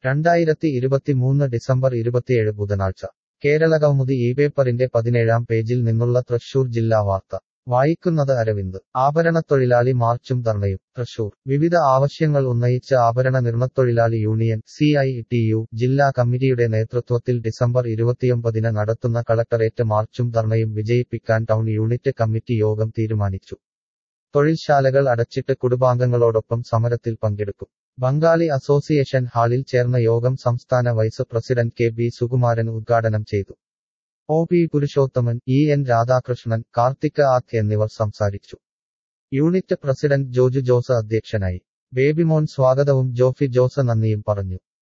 രണ്ടായിരത്തി ഇരുപത്തിമൂന്ന് ഡിസംബർ ഇരുപത്തിയേഴ് ബുധനാഴ്ച കേരളകൗമുദി ഈ പേപ്പറിന്റെ പതിനേഴാം പേജിൽ നിന്നുള്ള തൃശൂർ ജില്ലാ വാർത്ത വായിക്കുന്നത് അരവിന്ദ് ആഭരണത്തൊഴിലാളി മാർച്ചും ധർണയും തൃശൂർ വിവിധ ആവശ്യങ്ങൾ ഉന്നയിച്ച് ആഭരണ നിർമ്മത്തൊഴിലാളി union C I T U ജില്ലാ കമ്മിറ്റിയുടെ നേതൃത്വത്തിൽ ഡിസംബർ ഇരുപത്തിയൊമ്പതിന് നടത്തുന്ന കളക്ടറേറ്റ് മാർച്ചും ധർണയും വിജയിപ്പിക്കാൻ ടൗൺ യൂണിറ്റ് കമ്മിറ്റി യോഗം തീരുമാനിച്ചു തൊഴിൽശാലകൾ അടച്ചിട്ട് കുടുംബാംഗങ്ങളോടൊപ്പം സമരത്തിൽ പങ്കെടുക്കും ബംഗാളി അസോസിയേഷൻ ഹാളിൽ ചേർന്ന യോഗം സംസ്ഥാന vice president K B Sukumaran ഉദ്ഘാടനം ചെയ്തു O P Purushothaman E N Radhakrishnan Karthika ആഖ് എന്നിവർ സംസാരിച്ചു യൂണിറ്റ് പ്രസിഡന്റ് ജോജു ജോസ് അധ്യക്ഷനായി ബേബിമോൻ സ്വാഗതവും ജോഫി ജോസ് നന്ദിയും പറഞ്ഞു